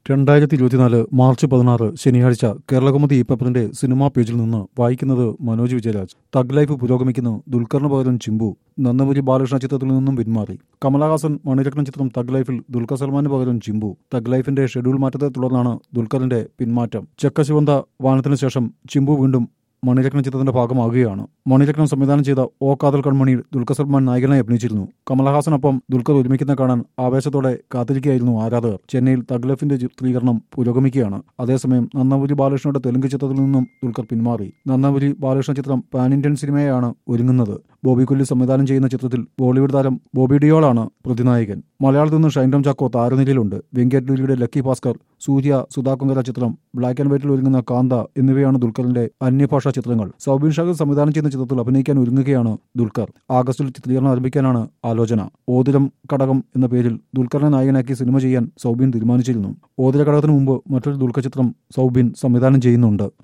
രണ്ടായിരത്തി ഇരുപത്തിനാല് മാർച്ച് പതിനാറ് ശനിയാഴ്ച കേരളകൗമുദി ഈ പേപ്പറിന്റെ സിനിമാ പേജിൽ നിന്ന് വായിക്കുന്നത് മനോജ് വിജയരാജ് തഗ് ലൈഫ് പുരോഗമിക്കുന്നു ദുൽഖറിന് പകരം ചിമ്പു നന്നമുരി ബാലകൃഷ്ണ ചിത്രത്തിൽ നിന്നും പിന്മാറി കമലഹാസൻ മണിരത്നം ചിത്രം തഗ് ലൈഫിൽ ദുൽഖർ സൽമാന് പകരം ചിമ്പു തഗ് ലൈഫിന്റെ ഷെഡ്യൂൾ മാറ്റത്തെ തുടർന്നാണ് ദുൽഖറിന്റെ പിന്മാറ്റം ചെക്ക ശിവന്ത വാനത്തിനു ശേഷം ചിമ്പു വീണ്ടും മണിരത്നം ചിത്രത്തിന്റെ ഭാഗമാകുകയാണ് മണിരത്നം സംവിധാനം ചെയ്ത ഓ കാതൽ കൺമണിയിൽ ദുൽഖർ സൽമാൻ നായകനായി അഭിനയിച്ചിരുന്നു കമലഹാസനൊപ്പം ദുൽഖർ ഒരുമിക്കുന്ന കാണാൻ ആവേശത്തോടെ കാത്തിരിക്കുകയായിരുന്നു ആരാധകർ ചെന്നൈയിൽ തഗ്ലഫിന്റെ ചിത്രീകരണം പുരോഗമിക്കുകയാണ് അതേസമയം നന്നപുരി ബാലകൃഷ്ണയുടെ തെലുങ്ക് ചിത്രത്തിൽ നിന്നും ദുൽഖർ പിന്മാറി നന്നപുരി ബാലകൃഷ്ണ ചിത്രം പാൻ ഇന്ത്യൻ സിനിമയാണ് ഒരുങ്ങുന്നത് ബോബി കൊല്ലി സംവിധാനം ചെയ്യുന്ന ചിത്രത്തിൽ ബോളിവുഡ് താരം ബോബി ഡിയോളാണ് പ്രതിനായകൻ മലയാളത്തിൽ നിന്ന് ഷൈൻഡം ചാക്കോ താരനിരയിലുണ്ട് വെങ്കേറ്റ് ലക്കി ഭാസ്കർ സൂര്യ സുധാകുങ്കര ചിത്രം ബ്ലാക്ക് ആൻഡ് വൈറ്റിൽ ഒരുങ്ങുന്ന കാന്ത എന്നിവയാണ് ദുൽഖറിന്റെ അന്യഭാഷാ ചിത്രങ്ങൾ സൗബിൻ ഷാഖർ സംവിധാനം ചെയ്യുന്ന ചിത്രത്തിൽ അഭിനയിക്കാൻ ഒരുങ്ങുകയാണ് ദുൽഖർ ആഗസ്റ്റിൽ ചിത്രീകരണം ആരംഭിക്കാനാണ് ആലോചന ഓതിരം കടകം എന്ന പേരിൽ ദുൽഖറിനെ നായകനാക്കി സിനിമ ചെയ്യാൻ സൗബിൻ തീരുമാനിച്ചിരുന്നു ഓതിര കടകത്തിന് മുമ്പ് മറ്റൊരു ദുൽഖർ ചിത്രം സൗബിൻ സംവിധാനം ചെയ്യുന്നുണ്ട്